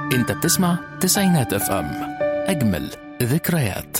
انت بتسمع تسعينات اف ام اجمل ذكريات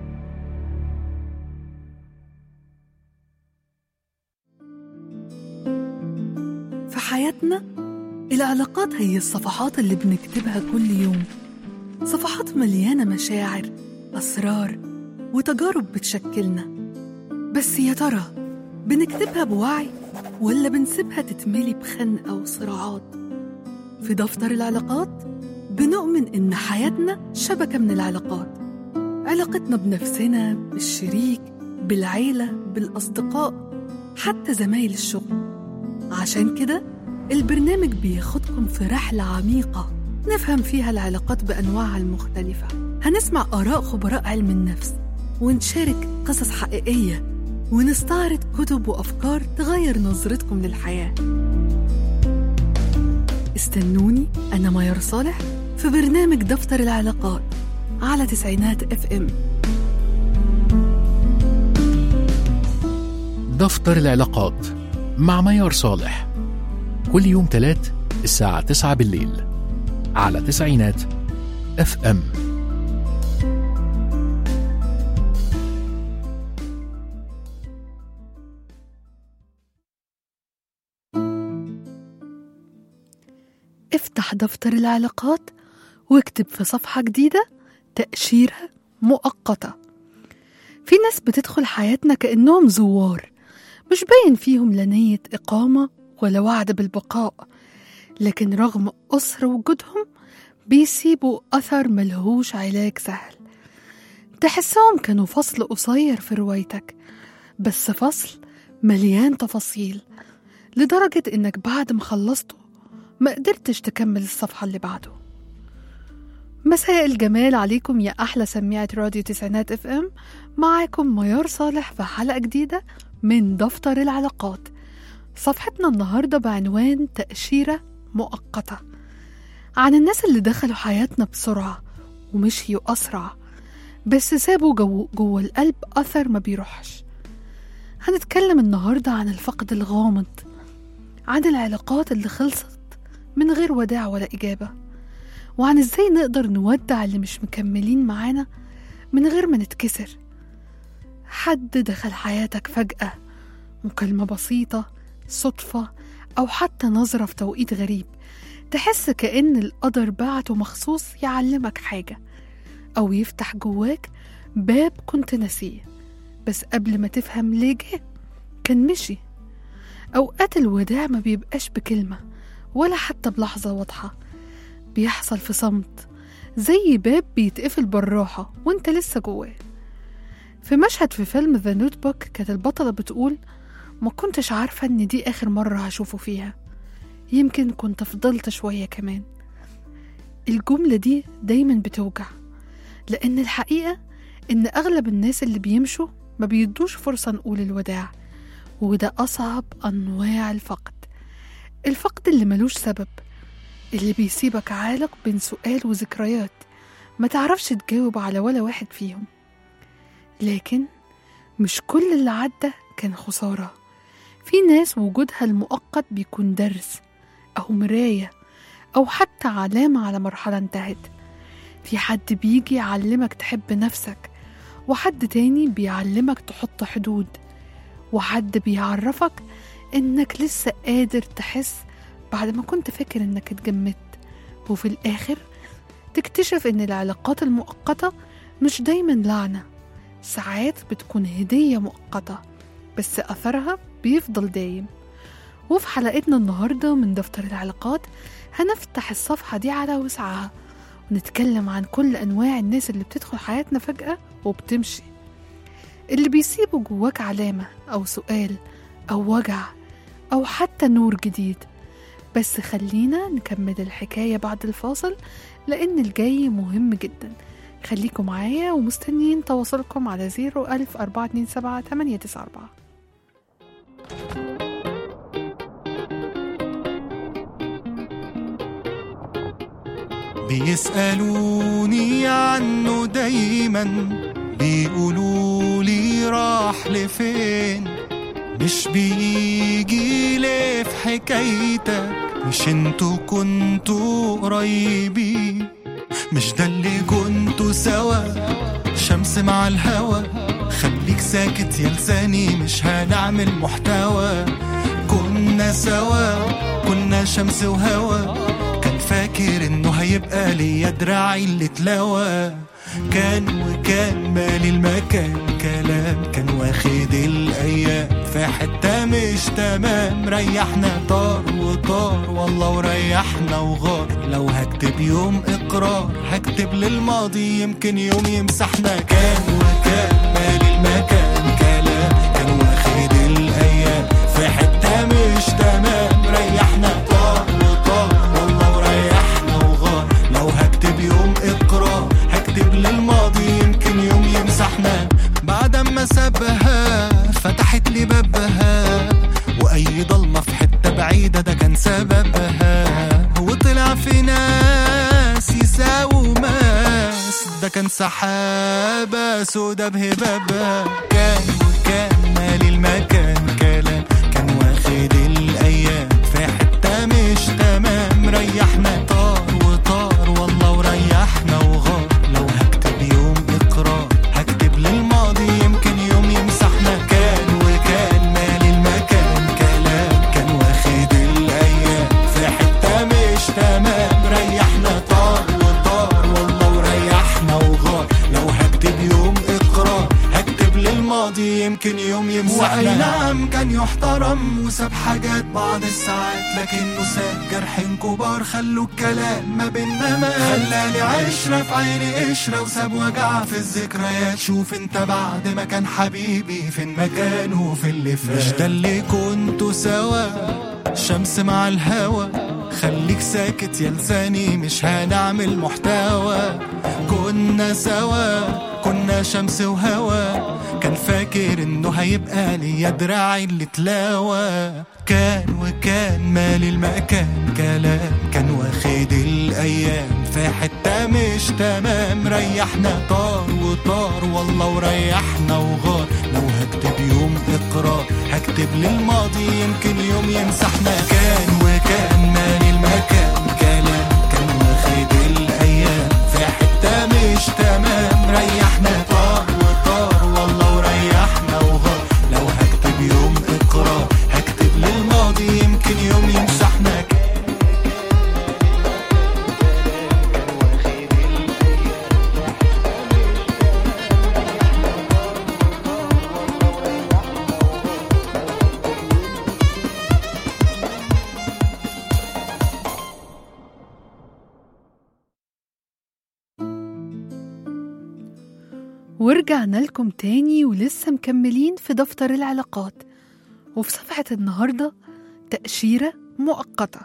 في حياتنا العلاقات هي الصفحات اللي بنكتبها كل يوم صفحات مليانة مشاعر أسرار وتجارب بتشكلنا بس يا ترى بنكتبها بوعي ولا بنسيبها تتملي بخنقة وصراعات في دفتر العلاقات بنؤمن إن حياتنا شبكة من العلاقات علاقتنا بنفسنا بالشريك بالعيلة بالأصدقاء حتى زمايل الشغل عشان كده البرنامج بياخدكم في رحلة عميقة نفهم فيها العلاقات بأنواعها المختلفة هنسمع آراء خبراء علم النفس ونشارك قصص حقيقية ونستعرض كتب وأفكار تغير نظرتكم للحياة استنوني أنا ميار صالح في برنامج دفتر العلاقات على تسعينات اف ام دفتر العلاقات مع ميار صالح كل يوم تلات الساعة تسعة بالليل على تسعينات اف ام افتح دفتر العلاقات واكتب في صفحة جديدة تأشيرة مؤقتة في ناس بتدخل حياتنا كأنهم زوار مش باين فيهم لا نية إقامة ولا وعد بالبقاء لكن رغم قصر وجودهم بيسيبوا أثر ملهوش علاج سهل تحسهم كانوا فصل قصير في روايتك بس فصل مليان تفاصيل لدرجة إنك بعد ما خلصته ما قدرتش تكمل الصفحة اللي بعده مساء الجمال عليكم يا أحلى سميعة راديو تسعينات اف ام معاكم ميار صالح في حلقة جديدة من دفتر العلاقات صفحتنا النهاردة بعنوان تأشيرة مؤقتة عن الناس اللي دخلوا حياتنا بسرعة ومشيوا أسرع بس سابوا جو جوه القلب أثر ما بيروحش هنتكلم النهاردة عن الفقد الغامض عن العلاقات اللي خلصت من غير وداع ولا إجابة وعن إزاي نقدر نودع اللي مش مكملين معانا من غير ما نتكسر حد دخل حياتك فجأة مكالمة بسيطة صدفة أو حتى نظرة في توقيت غريب تحس كأن القدر بعته مخصوص يعلمك حاجة أو يفتح جواك باب كنت ناسيه بس قبل ما تفهم ليه جه كان مشي أوقات الوداع ما بيبقاش بكلمة ولا حتى بلحظة واضحة بيحصل في صمت زي باب بيتقفل بالراحة وانت لسه جواه في مشهد في فيلم ذا نوت بوك كانت البطلة بتقول ما كنتش عارفة ان دي آخر مرة هشوفه فيها يمكن كنت فضلت شوية كمان الجملة دي دايما بتوجع لأن الحقيقة إن أغلب الناس اللي بيمشوا ما بيدوش فرصة نقول الوداع وده أصعب أنواع الفقد الفقد اللي ملوش سبب اللي بيسيبك عالق بين سؤال وذكريات ما تعرفش تجاوب على ولا واحد فيهم لكن مش كل اللي عدى كان خسارة في ناس وجودها المؤقت بيكون درس أو مراية أو حتى علامة على مرحلة انتهت في حد بيجي يعلمك تحب نفسك وحد تاني بيعلمك تحط حدود وحد بيعرفك إنك لسه قادر تحس بعد ما كنت فاكر إنك اتجمدت وفي الآخر تكتشف إن العلاقات المؤقتة مش دايما لعنة ساعات بتكون هدية مؤقتة بس أثرها بيفضل دايم وفي حلقتنا النهاردة من دفتر العلاقات هنفتح الصفحة دي على وسعها ونتكلم عن كل أنواع الناس اللي بتدخل حياتنا فجأة وبتمشي اللي بيسيبوا جواك علامة أو سؤال أو وجع أو حتى نور جديد بس خلينا نكمل الحكاية بعد الفاصل لأن الجاي مهم جدا خليكم معايا ومستنيين تواصلكم على زيرو ألف أربعة اتنين سبعة تمانية تسعة أربعة بيسألوني عنه دايما بيقولوا لي راح لفين مش بيجي ليه في حكايتك مش انتوا كنتوا قريبين مش ده اللي كنتوا سوا شمس مع الهوا خليك ساكت يا لساني مش هنعمل محتوى كنا سوا كنا شمس وهوا كان فاكر انه هيبقى ليا دراعي اللي اتلوى كان وكان مالي المكان كلام كان واخد الايام في حته مش تمام ريحنا طار وطار والله وريحنا وغار لو هكتب يوم اقرار هكتب للماضي يمكن يوم يمسحنا كان وكان مالي المكان كلام كان واخد الايام في حته مش تمام ريحنا طار وطار والله وريحنا وغار لو هكتب يوم اقرار هكتب للماضي يمكن يوم يمسحنا بعد ما سابها فتحت لي بابها واي ضلمه في حته بعيده ده كان سببها وطلع في ناس يساووا ماس ده كان سحابه سودا بهبابها كان وكان مالي المكان كلام كان واخد الايام في حته مش تمام ريحنا طار وطار والله وريحنا وغار لو هكتب يوم اقرار هكتب للماضي يمكن يوم يمسحنا كان وكان مالي المكان كلام كان واخد الايام في حته مش تمام ريحنا طار وطار والله وريحنا وغار لو هكتب يوم اقرار هكتب للماضي يمكن يوم يمسحنا واي نعم كان يحترم وساب حاجات بعض الساعات لكنه ساب جرحين كبار خلوا الكلام ما بينا ما خلاني عشرة في عيني قشرة وساب وجع في الذكريات شوف انت بعد ما كان حبيبي فين مكانه في اللي فات مش ده اللي كنتوا سوا شمس مع الهوا خليك ساكت يا لساني مش هنعمل محتوى كنا سوا كنا شمس وهوا كان فاكر انه هيبقى ليا دراعي اللي تلاوى كان وكان مالي المكان كلام كان واخد الايام في حته مش تمام ريحنا طار وطار والله وريحنا وغار لو هكتب يوم اقرار هكتب للماضي يمكن يوم يمسحنا كان وكان مالي المكان كلام كان واخد الايام في حته مش تمام ريحنا طار وطار والله وريحنا وغار لو هكتب يوم اقرار هكتب للماضي يمكن يوم يمسحنا كان ورجعنا لكم تاني ولسه مكملين في دفتر العلاقات وفي صفحة النهاردة تأشيرة مؤقتة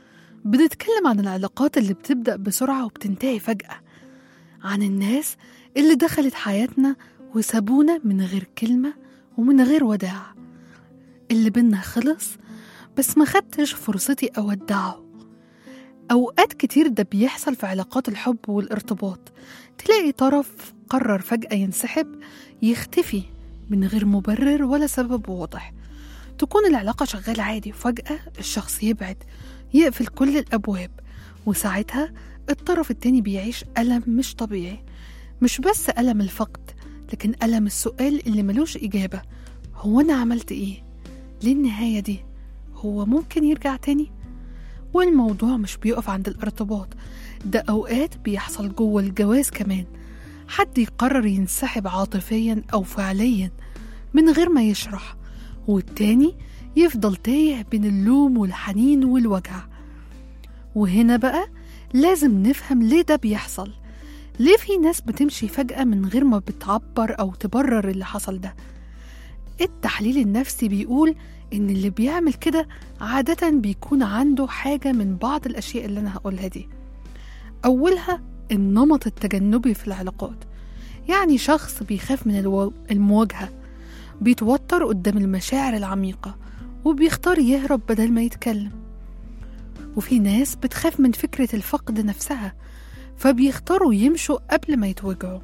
بنتكلم عن العلاقات اللي بتبدأ بسرعة وبتنتهي فجأة عن الناس اللي دخلت حياتنا وسابونا من غير كلمة ومن غير وداع اللي بينا خلص بس ما خدتش فرصتي أودعه أوقات كتير ده بيحصل في علاقات الحب والارتباط تلاقي طرف قرر فجأة ينسحب يختفي من غير مبرر ولا سبب واضح تكون العلاقة شغالة عادي وفجأة الشخص يبعد يقفل كل الأبواب وساعتها الطرف التاني بيعيش ألم مش طبيعي مش بس ألم الفقد لكن ألم السؤال اللي ملوش إجابة هو أنا عملت إيه؟ ليه النهاية دي؟ هو ممكن يرجع تاني؟ والموضوع مش بيقف عند الارتباط ده أوقات بيحصل جوه الجواز كمان حد يقرر ينسحب عاطفيا أو فعليا من غير ما يشرح والتاني يفضل تايه بين اللوم والحنين والوجع وهنا بقى لازم نفهم ليه ده بيحصل ليه في ناس بتمشي فجأة من غير ما بتعبر أو تبرر اللي حصل ده التحليل النفسي بيقول إن اللي بيعمل كده عادة بيكون عنده حاجة من بعض الأشياء اللي أنا هقولها دي أولها النمط التجنبي في العلاقات يعني شخص بيخاف من الو- المواجهة بيتوتر قدام المشاعر العميقة وبيختار يهرب بدل ما يتكلم وفي ناس بتخاف من فكرة الفقد نفسها فبيختاروا يمشوا قبل ما يتوجعوا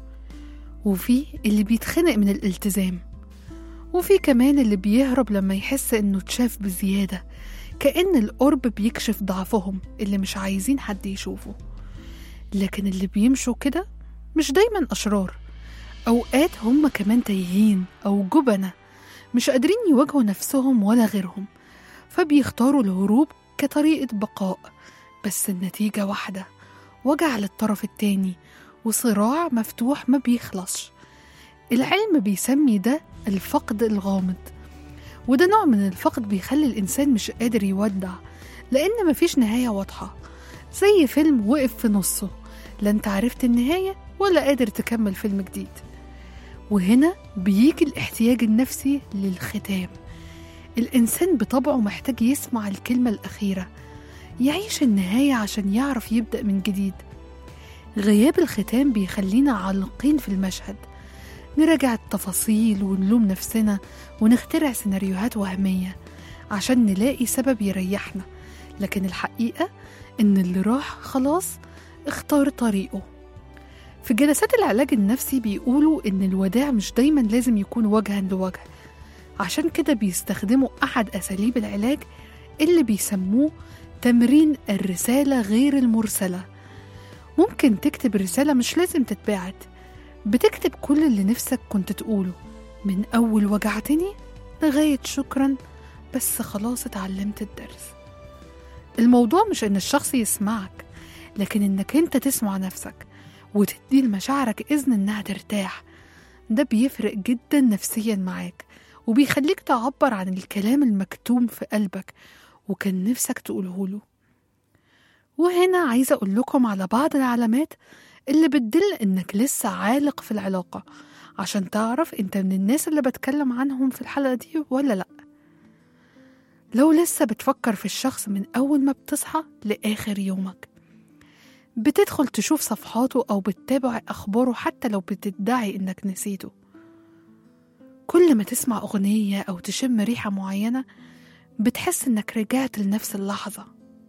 وفي اللي بيتخنق من الالتزام وفي كمان اللي بيهرب لما يحس انه اتشاف بزيادة كأن القرب بيكشف ضعفهم اللي مش عايزين حد يشوفه لكن اللي بيمشوا كده مش دايما أشرار أوقات هم كمان تايهين أو جبنة مش قادرين يواجهوا نفسهم ولا غيرهم فبيختاروا الهروب كطريقة بقاء بس النتيجة واحدة وجع للطرف التاني وصراع مفتوح ما بيخلصش العلم بيسمي ده الفقد الغامض وده نوع من الفقد بيخلي الإنسان مش قادر يودع لأن مفيش نهاية واضحة زي فيلم وقف في نصه لا انت عرفت النهاية ولا قادر تكمل فيلم جديد وهنا بيجي الاحتياج النفسي للختام الإنسان بطبعه محتاج يسمع الكلمة الأخيرة يعيش النهاية عشان يعرف يبدأ من جديد غياب الختام بيخلينا عالقين في المشهد نراجع التفاصيل ونلوم نفسنا ونخترع سيناريوهات وهمية عشان نلاقي سبب يريحنا لكن الحقيقة إن اللي راح خلاص اختار طريقه في جلسات العلاج النفسي بيقولوا إن الوداع مش دايما لازم يكون وجها لوجه عشان كده بيستخدموا أحد أساليب العلاج اللي بيسموه تمرين الرسالة غير المرسلة ممكن تكتب رسالة مش لازم تتباعت بتكتب كل اللي نفسك كنت تقوله من أول وجعتني لغاية شكرا بس خلاص اتعلمت الدرس الموضوع مش إن الشخص يسمعك لكن إنك أنت تسمع نفسك وتدي لمشاعرك إذن إنها ترتاح ده بيفرق جدا نفسيا معاك وبيخليك تعبر عن الكلام المكتوم في قلبك وكان نفسك تقوله له وهنا عايزة أقول لكم على بعض العلامات اللي بتدل إنك لسه عالق في العلاقة عشان تعرف أنت من الناس اللي بتكلم عنهم في الحلقة دي ولا لأ لو لسه بتفكر في الشخص من أول ما بتصحى لآخر يومك بتدخل تشوف صفحاته أو بتتابع أخباره حتى لو بتدعي إنك نسيته كل ما تسمع أغنية أو تشم ريحة معينة بتحس إنك رجعت لنفس اللحظة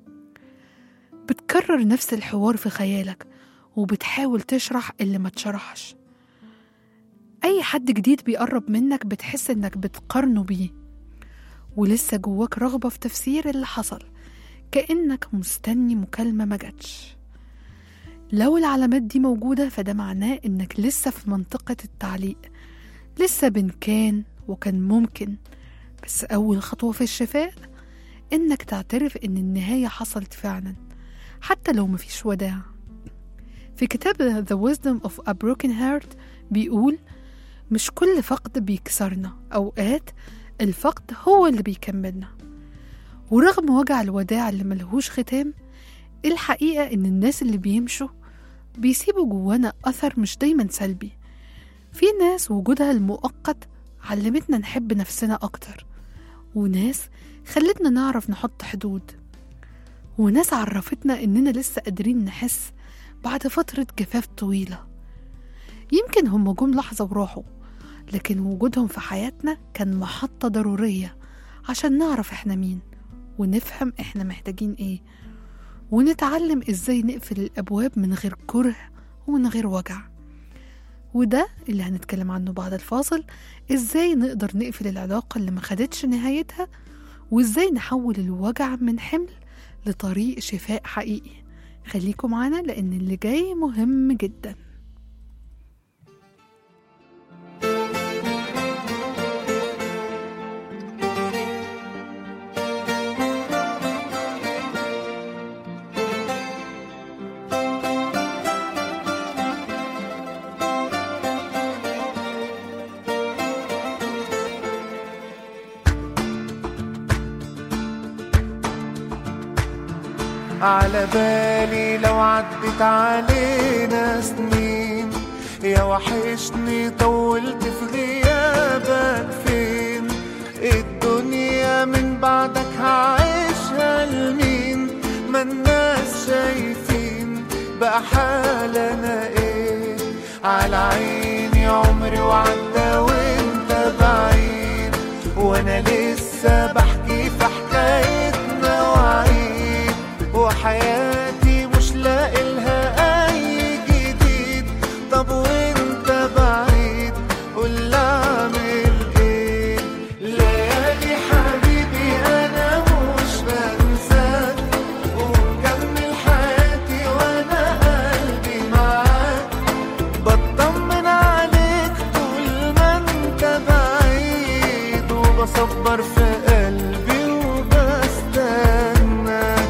بتكرر نفس الحوار في خيالك وبتحاول تشرح اللي ما اتشرحش أي حد جديد بيقرب منك بتحس إنك بتقارنه بيه ولسه جواك رغبة في تفسير اللي حصل كأنك مستني مكالمة ما جاتش لو العلامات دي موجودة فده معناه إنك لسه في منطقة التعليق لسه بين كان وكان ممكن بس أول خطوة في الشفاء إنك تعترف إن النهاية حصلت فعلا حتى لو مفيش وداع في كتاب The Wisdom of a Broken Heart بيقول مش كل فقد بيكسرنا أوقات الفقد هو اللي بيكملنا ورغم وجع الوداع اللي ملهوش ختام الحقيقة إن الناس اللي بيمشوا بيسيبوا جوانا أثر مش دايما سلبي في ناس وجودها المؤقت علمتنا نحب نفسنا أكتر وناس خلتنا نعرف نحط حدود وناس عرفتنا إننا لسه قادرين نحس بعد فترة جفاف طويلة يمكن هم جم لحظة وراحوا لكن وجودهم في حياتنا كان محطة ضرورية عشان نعرف احنا مين ونفهم احنا محتاجين ايه ونتعلم ازاي نقفل الابواب من غير كره ومن غير وجع وده اللي هنتكلم عنه بعد الفاصل ازاي نقدر نقفل العلاقة اللي ما خدتش نهايتها وازاي نحول الوجع من حمل لطريق شفاء حقيقي خليكم معانا لان اللي جاي مهم جدا على بالي لو عدت علينا سنين يا وحشني طولت في غيابك فين الدنيا من بعدك هعيشها لمين ما الناس شايفين بقى حالنا ايه على عيني عمري وعدى وانت بعيد وانا لسه بحكي في حكايتنا وعيد وحياتي مش لاقي لها اي جديد طب وانت بعيد قول اعمل ايه ليالي حبيبي انا مش وبصبر في قلبي وبستناك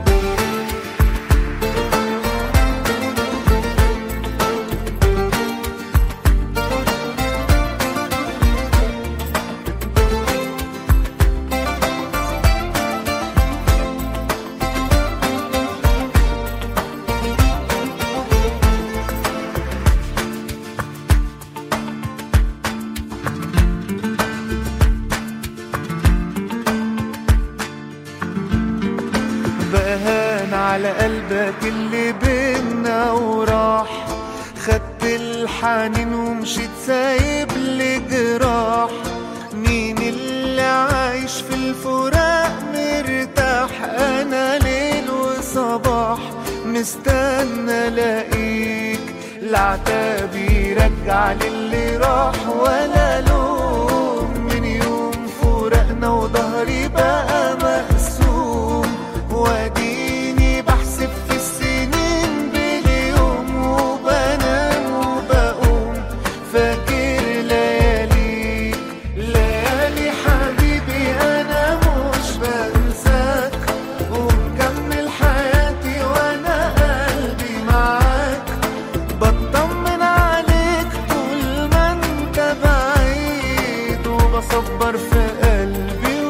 بهان على قلبك اللي بينا وراح خدت الحنين ومشيت سايب لي جراح مين اللي عايش في الفراق مرتاح انا ليل وصباح مستنى الاقيك العتاب يرجع للي راح ولا لوم من يوم فرقنا وظهري بقى مقسوم واديني بحسب في السنين باليوم وبنام وبقوم فاكر لياليك ليالي حبيبي انا مش بنساك ومكمل حياتي وانا قلبي معاك بطمن عليك طول ما انت بعيد وبصبر في قلبي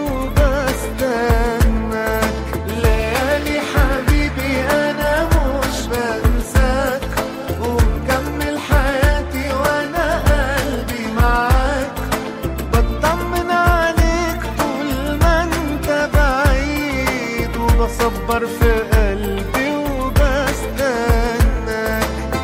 وبستناك ليالي حبيبي انا مش بنساك ومكمل حياتي وانا قلبي معاك بطمن عليك طول ما انت بعيد وبصبر في قلبي وبستناك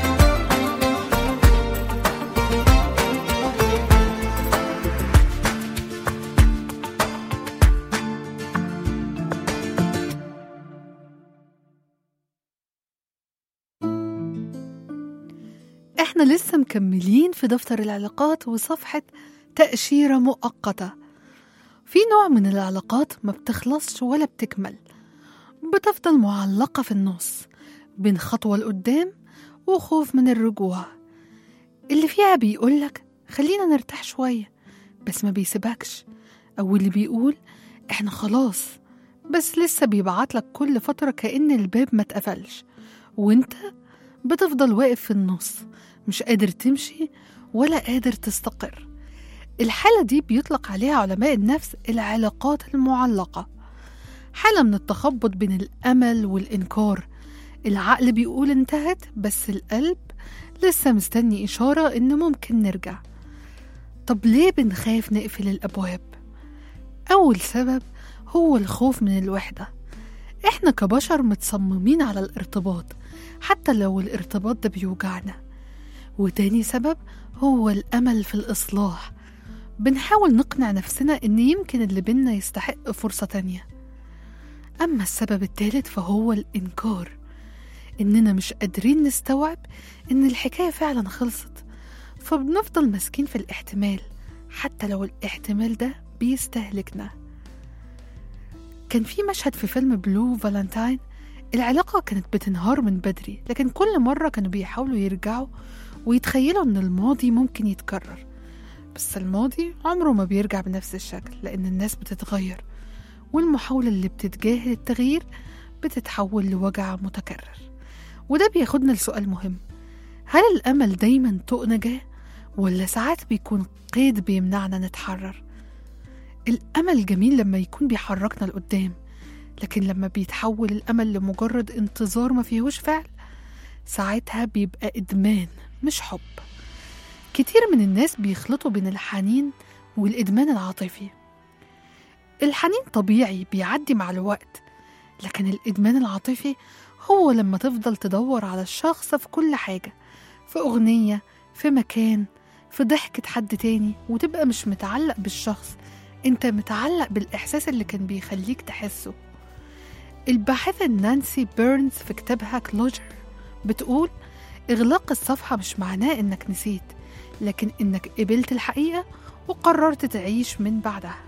احنا لسه مكملين في دفتر العلاقات وصفحة تأشيرة مؤقتة في نوع من العلاقات ما بتخلصش ولا بتكمل بتفضل معلقة في النص بين خطوة لقدام وخوف من الرجوع اللي فيها بيقولك خلينا نرتاح شوية بس ما بيسيبكش أو اللي بيقول احنا خلاص بس لسه بيبعتلك كل فترة كأن الباب ما اتقفلش وانت بتفضل واقف في النص مش قادر تمشي ولا قادر تستقر الحالة دي بيطلق عليها علماء النفس العلاقات المعلقة حالة من التخبط بين الأمل والإنكار العقل بيقول انتهت بس القلب لسه مستني إشارة إن ممكن نرجع طب ليه بنخاف نقفل الأبواب؟ أول سبب هو الخوف من الوحدة إحنا كبشر متصممين على الارتباط حتى لو الارتباط ده بيوجعنا وتاني سبب هو الأمل في الإصلاح بنحاول نقنع نفسنا إن يمكن اللي بينا يستحق فرصة تانية أما السبب التالت فهو الإنكار إننا مش قادرين نستوعب إن الحكاية فعلا خلصت فبنفضل ماسكين في الاحتمال حتى لو الاحتمال ده بيستهلكنا كان في مشهد في فيلم بلو فالنتاين العلاقة كانت بتنهار من بدري لكن كل مرة كانوا بيحاولوا يرجعوا ويتخيلوا إن الماضي ممكن يتكرر بس الماضي عمره ما بيرجع بنفس الشكل لأن الناس بتتغير والمحاولة اللي بتتجاهل التغيير بتتحول لوجع متكرر وده بياخدنا لسؤال مهم هل الأمل دايما طوق نجاة ولا ساعات بيكون قيد بيمنعنا نتحرر الأمل جميل لما يكون بيحركنا لقدام لكن لما بيتحول الأمل لمجرد انتظار ما فيهوش فعل ساعتها بيبقى إدمان مش حب كتير من الناس بيخلطوا بين الحنين والإدمان العاطفي الحنين طبيعي بيعدي مع الوقت لكن الإدمان العاطفي هو لما تفضل تدور على الشخص في كل حاجة في أغنية في مكان في ضحكة حد تاني وتبقى مش متعلق بالشخص انت متعلق بالإحساس اللي كان بيخليك تحسه الباحثة نانسي بيرنز في كتابها كلوجر بتقول إغلاق الصفحة مش معناه إنك نسيت لكن إنك قبلت الحقيقة وقررت تعيش من بعدها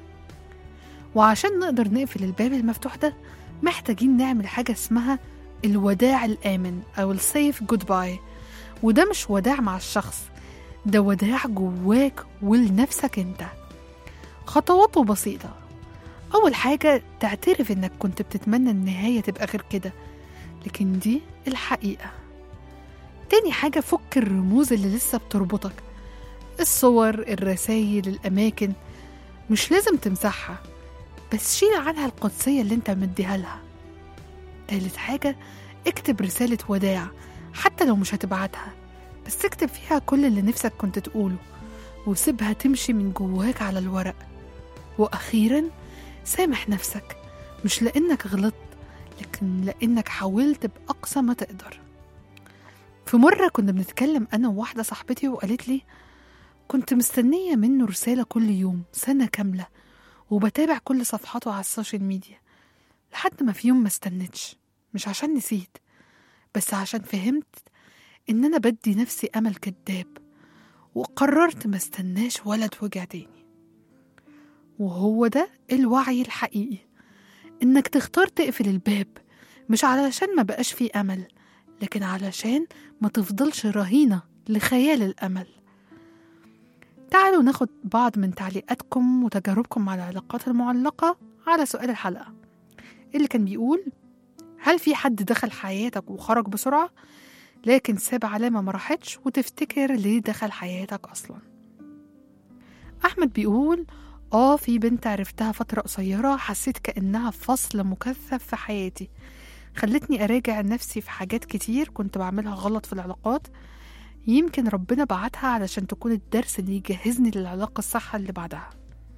وعشان نقدر نقفل الباب المفتوح ده محتاجين نعمل حاجة اسمها الوداع الآمن أو السيف جود باي وده مش وداع مع الشخص ده وداع جواك ولنفسك انت خطواته بسيطة أول حاجة تعترف إنك كنت بتتمنى النهاية تبقى غير كده لكن دي الحقيقة تاني حاجة فك الرموز اللي لسه بتربطك الصور الرسايل الأماكن مش لازم تمسحها بس شيل عنها القدسية اللي انت مديها لها تالت حاجة اكتب رسالة وداع حتى لو مش هتبعتها بس اكتب فيها كل اللي نفسك كنت تقوله وسيبها تمشي من جواك على الورق وأخيرا سامح نفسك مش لأنك غلطت لكن لأنك حاولت بأقصى ما تقدر في مرة كنا بنتكلم أنا وواحدة صاحبتي وقالت لي كنت مستنية منه رسالة كل يوم سنة كاملة وبتابع كل صفحاته على السوشيال ميديا لحد ما في يوم ما استنتش مش عشان نسيت بس عشان فهمت إن أنا بدي نفسي أمل كداب وقررت ما استناش ولا اتوجع تاني وهو ده الوعي الحقيقي إنك تختار تقفل الباب مش علشان ما بقاش فيه أمل لكن علشان ما تفضلش رهينة لخيال الأمل تعالوا ناخد بعض من تعليقاتكم وتجاربكم مع العلاقات المعلقة على سؤال الحلقة اللي كان بيقول هل في حد دخل حياتك وخرج بسرعة لكن ساب علامة ما راحتش وتفتكر ليه دخل حياتك أصلا أحمد بيقول آه في بنت عرفتها فترة قصيرة حسيت كأنها فصل مكثف في حياتي خلتني أراجع نفسي في حاجات كتير كنت بعملها غلط في العلاقات يمكن ربنا بعتها علشان تكون الدرس اللي يجهزني للعلاقة الصح اللي بعدها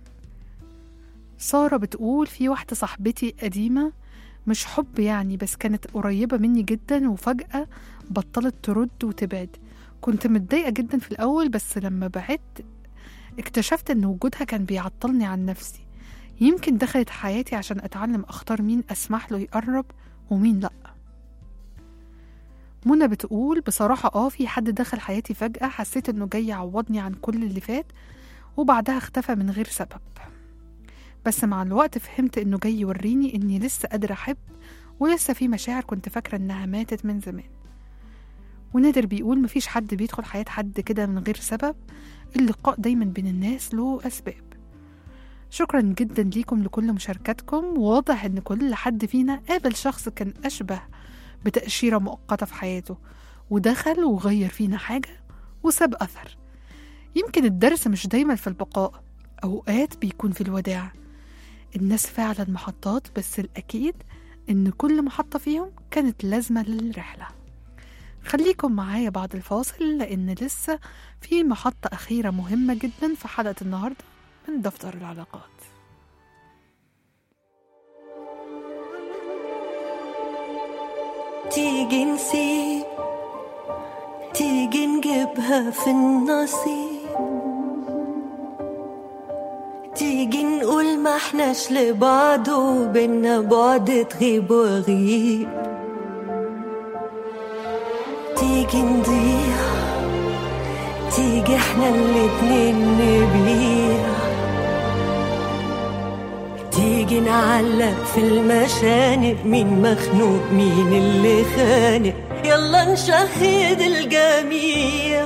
سارة بتقول في واحدة صاحبتي قديمة مش حب يعني بس كانت قريبة مني جدا وفجأة بطلت ترد وتبعد كنت متضايقة جدا في الأول بس لما بعدت اكتشفت ان وجودها كان بيعطلني عن نفسي يمكن دخلت حياتي عشان اتعلم اختار مين اسمح له يقرب ومين لا منى بتقول بصراحة اه في حد دخل حياتي فجأة حسيت انه جاي يعوضني عن كل اللي فات وبعدها اختفى من غير سبب بس مع الوقت فهمت انه جاي يوريني اني لسه قادرة احب ولسه في مشاعر كنت فاكرة انها ماتت من زمان ونادر بيقول مفيش حد بيدخل حياة حد كده من غير سبب اللقاء دايما بين الناس له أسباب شكرا جدا ليكم لكل مشاركاتكم وواضح ان كل حد فينا قابل شخص كان أشبه بتأشيرة مؤقتة في حياته ودخل وغير فينا حاجة وساب أثر يمكن الدرس مش دايما في البقاء أوقات بيكون في الوداع الناس فعلا محطات بس الأكيد إن كل محطة فيهم كانت لازمة للرحلة خليكم معايا بعد الفاصل لأن لسه في محطة أخيرة مهمة جدا في حلقة النهاردة من دفتر العلاقات تيجي نسيب تيجي نجيبها في النصيب تيجي نقول ما احناش لبعض وبينا بعد تغيب وغيب تيجي نضيع تيجي احنا الاتنين نبيع تيجي نعلق في المشانق مين مخنوق مين اللي خانق يلا نشهد الجميع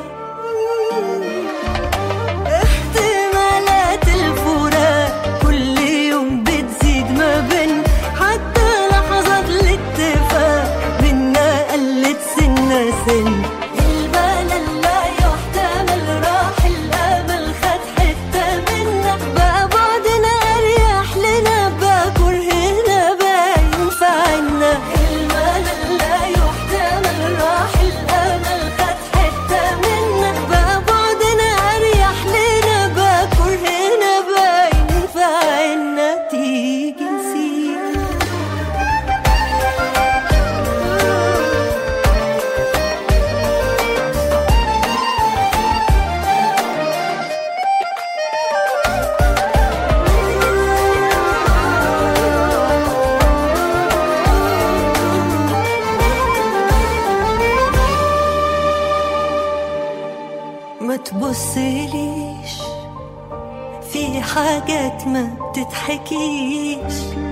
احتمالات الفراق كل يوم بتزيد ما بين حتى لحظات الاتفاق بينا قلت سنة سن البلد لا يحتمل راح الامل خد حتة منا بقى بعدنا اريح لنا بقى كرهنا بقى ينفع عنا الملل لا يحتمل راح الامل خد حتة منا بقى بعدنا اريح لنا بقى كرهنا بقى ينفع عنا تيجي نسيب ما تبصليش في حاجات ما بتتحكيش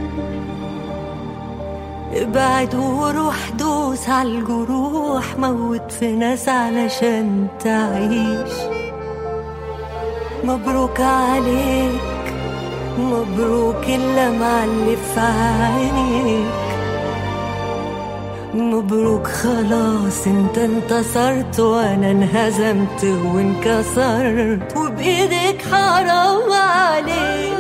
ابعد وروح دوس على الجروح موت في ناس علشان تعيش مبروك عليك مبروك اللمعة اللي في عينيك مبروك خلاص انت انتصرت وانا انهزمت وانكسرت وبايدك حرام عليك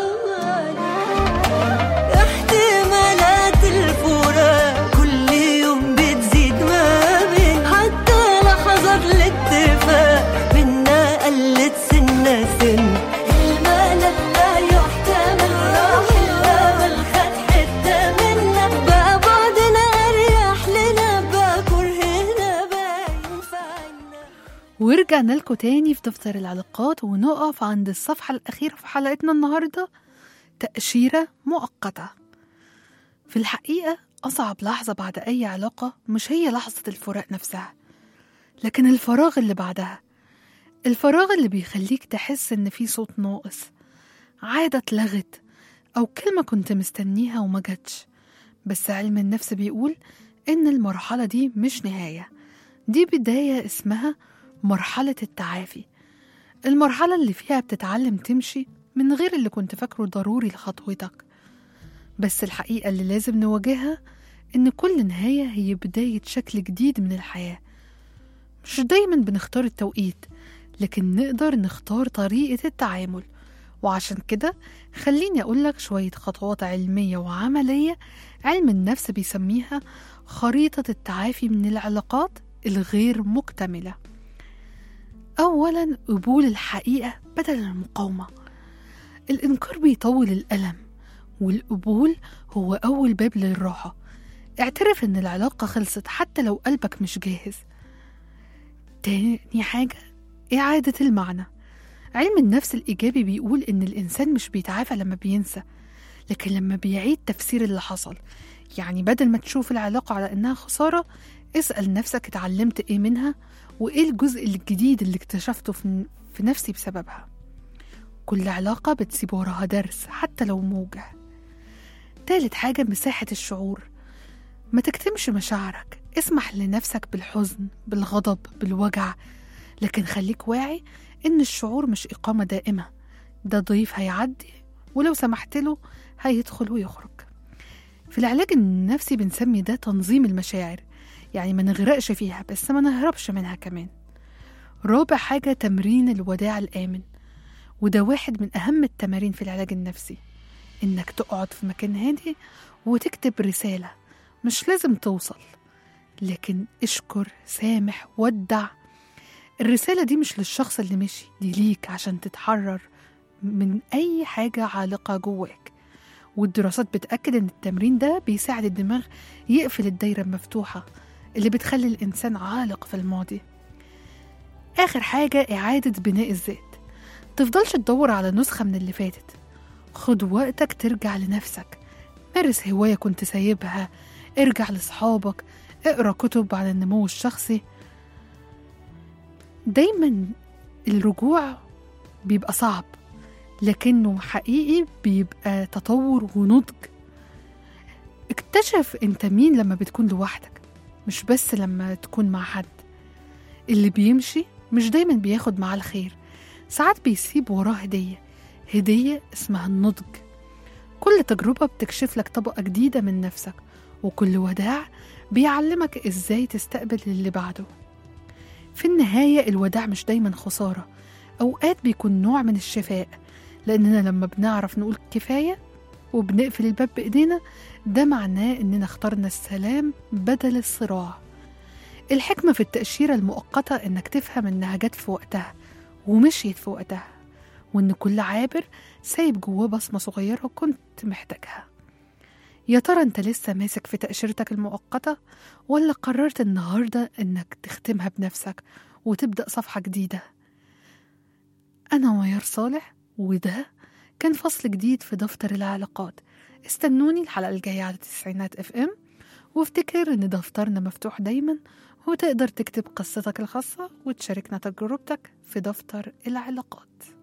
احتمالات الفراق كل يوم بتزيد ما بين حتى لحظات الاتفاق بينا قلت سنة سن الملل لا يحتمل راح الامل خد حتة منا بقى بعدنا اريح لنا بقى كرهنا باين فعنا ورجعنا لكم تاني في دفتر العلاقات ونقف عند الصفحة الأخيرة في حلقتنا النهاردة تأشيرة مؤقتة في الحقيقة أصعب لحظة بعد أي علاقة مش هي لحظة الفراق نفسها لكن الفراغ اللي بعدها الفراغ اللي بيخليك تحس إن في صوت ناقص عادة اتلغت أو كلمة كنت مستنيها وما جاتش بس علم النفس بيقول إن المرحلة دي مش نهاية دي بداية اسمها مرحلة التعافي المرحلة اللي فيها بتتعلم تمشي من غير اللي كنت فاكره ضروري لخطوتك بس الحقيقة اللي لازم نواجهها إن كل نهاية هي بداية شكل جديد من الحياة مش دايما بنختار التوقيت لكن نقدر نختار طريقة التعامل وعشان كده خليني أقولك شوية خطوات علمية وعملية علم النفس بيسميها خريطة التعافي من العلاقات الغير مكتملة أولا قبول الحقيقة بدل المقاومة الإنكار بيطول الألم والقبول هو أول باب للراحة اعترف إن العلاقة خلصت حتى لو قلبك مش جاهز تاني حاجة إعادة المعنى علم النفس الإيجابي بيقول إن الإنسان مش بيتعافى لما بينسى لكن لما بيعيد تفسير اللي حصل يعني بدل ما تشوف العلاقة على إنها خسارة اسأل نفسك اتعلمت إيه منها وإيه الجزء الجديد اللي اكتشفته في في نفسي بسببها كل علاقة بتسيب وراها درس حتى لو موجع تالت حاجة مساحة الشعور ما تكتمش مشاعرك اسمح لنفسك بالحزن بالغضب بالوجع لكن خليك واعي إن الشعور مش إقامة دائمة ده ضيف هيعدي ولو سمحت له هيدخل ويخرج في العلاج النفسي بنسمي ده تنظيم المشاعر يعني ما نغرقش فيها بس ما نهربش منها كمان رابع حاجة تمرين الوداع الآمن وده واحد من أهم التمارين في العلاج النفسي إنك تقعد في مكان هادي وتكتب رسالة مش لازم توصل لكن اشكر سامح ودع الرسالة دي مش للشخص اللي مشي دي ليك عشان تتحرر من أي حاجة عالقة جواك والدراسات بتأكد إن التمرين ده بيساعد الدماغ يقفل الدايرة المفتوحة اللي بتخلي الإنسان عالق في الماضي آخر حاجة إعادة بناء الذات تفضلش تدور على نسخة من اللي فاتت خد وقتك ترجع لنفسك مارس هواية كنت سايبها ارجع لصحابك اقرا كتب عن النمو الشخصي دايما الرجوع بيبقى صعب لكنه حقيقي بيبقى تطور ونضج اكتشف انت مين لما بتكون لوحدك مش بس لما تكون مع حد اللي بيمشي مش دايما بياخد معاه الخير ساعات بيسيب وراه هدية هدية اسمها النضج كل تجربة بتكشف لك طبقة جديدة من نفسك وكل وداع بيعلمك ازاي تستقبل اللي بعده في النهاية الوداع مش دايما خسارة أوقات بيكون نوع من الشفاء لأننا لما بنعرف نقول كفاية وبنقفل الباب بإيدينا ده معناه إننا اخترنا السلام بدل الصراع الحكمة في التأشيرة المؤقتة إنك تفهم إنها جت في وقتها ومشيت في وقتها وإن كل عابر سايب جواه بصمة صغيرة كنت محتاجها يا ترى أنت لسه ماسك في تأشيرتك المؤقتة ولا قررت النهاردة إنك تختمها بنفسك وتبدأ صفحة جديدة أنا ميار صالح وده كان فصل جديد في دفتر العلاقات استنوني الحلقة الجاية على تسعينات اف ام وافتكر ان دفترنا مفتوح دايما وتقدر تكتب قصتك الخاصة وتشاركنا تجربتك في دفتر العلاقات